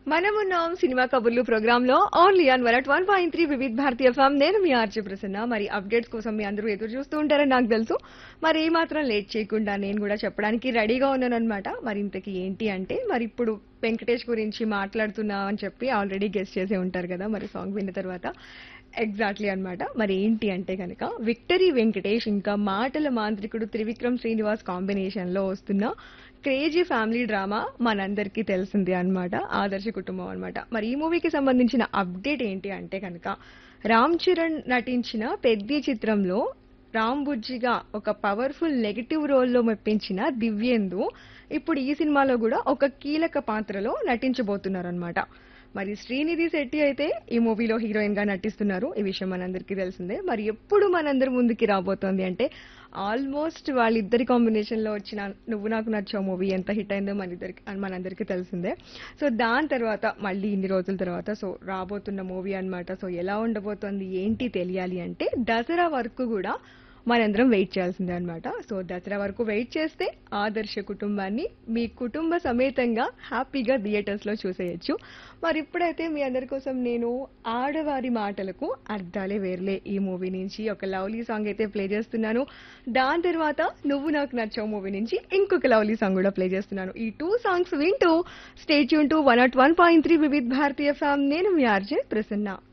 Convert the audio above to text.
మనమున్నాం సినిమా కబుర్లు ప్రోగ్రామ్ లో only on one one point three Vividh Bharati FM నేను మీ ఆర్చి ప్రసన్న మరి అప్డేట్స్ కోసం మీ అందరూ ఎదురు చూస్తూ ఉంటారని నాకు తెలుసు మరి ఏ మాత్రం లేట్ చేయకుండా నేను కూడా చెప్పడానికి రెడీగా ఉన్నాను అనమాట మరి ఇంతకీ ఏంటి అంటే మరి ఇప్పుడు వెంకటేష్ గురించి మాట్లాడుతున్నా అని చెప్పి ఆల్రెడీ గెస్ట్ చేసే ఉంటారు కదా మరి సాంగ్ విన్న తర్వాత ఎగ్జాక్ట్లీ అన్నమాట మరి ఏంటి అంటే కనుక విక్టరీ వెంకటేష్ ఇంకా మాటల మాంత్రికుడు త్రివిక్రమ్ శ్రీనివాస్ కాంబినేషన్ లో వస్తున్న క్రేజీ ఫ్యామిలీ డ్రామా మనందరికీ తెలిసిందే అన్నమాట ఆదర్శ కుటుంబం అన్నమాట మరి ఈ మూవీకి సంబంధించిన అప్డేట్ ఏంటి అంటే కనుక రామ్ చరణ్ నటించిన పెద్ది చిత్రంలో రామ్ బుజ్జిగా ఒక పవర్ఫుల్ నెగటివ్ రోల్లో మెప్పించిన దివ్యేందు ఇప్పుడు ఈ సినిమాలో కూడా ఒక కీలక పాత్రలో నటించబోతున్నారన్నమాట మరి శ్రీనిధి శెట్టి అయితే ఈ మూవీలో హీరోయిన్ గా నటిస్తున్నారు ఈ విషయం మనందరికీ తెలిసిందే మరి ఎప్పుడు మనందరి ముందుకి రాబోతోంది అంటే ఆల్మోస్ట్ వాళ్ళిద్దరి కాంబినేషన్ లో వచ్చిన నువ్వు నాకు నచ్చావు మూవీ ఎంత హిట్ అయిందో మన ఇద్దరికి మనందరికీ తెలిసిందే సో దాని తర్వాత మళ్ళీ ఇన్ని రోజుల తర్వాత సో రాబోతున్న మూవీ అన్నమాట సో ఎలా ఉండబోతోంది ఏంటి తెలియాలి అంటే దసరా వరకు కూడా మనందరం వెయిట్ చేయాల్సిందే అనమాట సో దసరా వరకు వెయిట్ చేస్తే ఆదర్శ కుటుంబాన్ని మీ కుటుంబ సమేతంగా హ్యాపీగా థియేటర్స్ లో చూసేయచ్చు మరి ఇప్పుడైతే మీ అందరి కోసం నేను ఆడవారి మాటలకు అర్థాలే వేర్లే ఈ మూవీ నుంచి ఒక లవ్లీ సాంగ్ అయితే ప్లే చేస్తున్నాను దాని తర్వాత నువ్వు నాకు నచ్చావు మూవీ నుంచి ఇంకొక లవ్లీ సాంగ్ కూడా ప్లే చేస్తున్నాను ఈ టూ సాంగ్స్ వింటూ స్టేట్ యూన్ to one nought one point three Vividh Bharati FM నేను మీ ఆర్జే ప్రసన్న